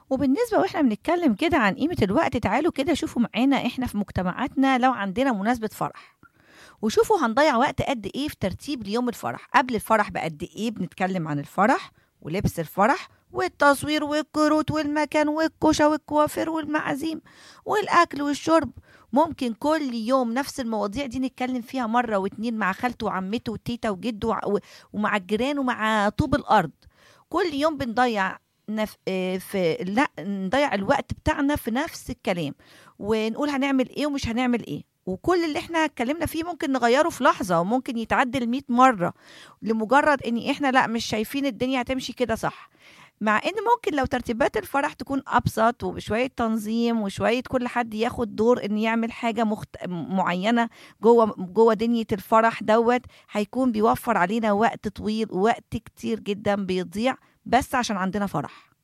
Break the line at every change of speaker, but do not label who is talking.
وبالنسبة واحنا بنتكلم كده عن قيمة الوقت تعالوا كده شوفوا معانا احنا في مجتمعاتنا لو عندنا مناسبة فرح وشوفوا هنضيع وقت قد ايه في ترتيب ليوم الفرح قبل الفرح بقد ايه بنتكلم عن الفرح ولبس الفرح والتصوير والكروت والمكان والكوشة والكوافير والمعازيم والأكل والشرب ممكن كل يوم نفس المواضيع دي نتكلم فيها مرة واتنين مع خالته وعمته وتيتا وجده وع- ومع الجيران ومع طوب الأرض كل يوم بنضيع نف... آه، في لا نضيع الوقت بتاعنا في نفس الكلام ونقول هنعمل ايه ومش هنعمل ايه وكل اللي احنا اتكلمنا فيه ممكن نغيره في لحظة وممكن يتعدل 100 مرة لمجرد ان احنا لا مش شايفين الدنيا هتمشي كده صح مع ان ممكن لو ترتيبات الفرح تكون ابسط وبشويه تنظيم وشويه كل حد ياخد دور ان يعمل حاجه مخت... معينه جوه جوه دنيا الفرح دوت هيكون بيوفر علينا وقت طويل ووقت كتير جدا بيضيع بس عشان عندنا فرح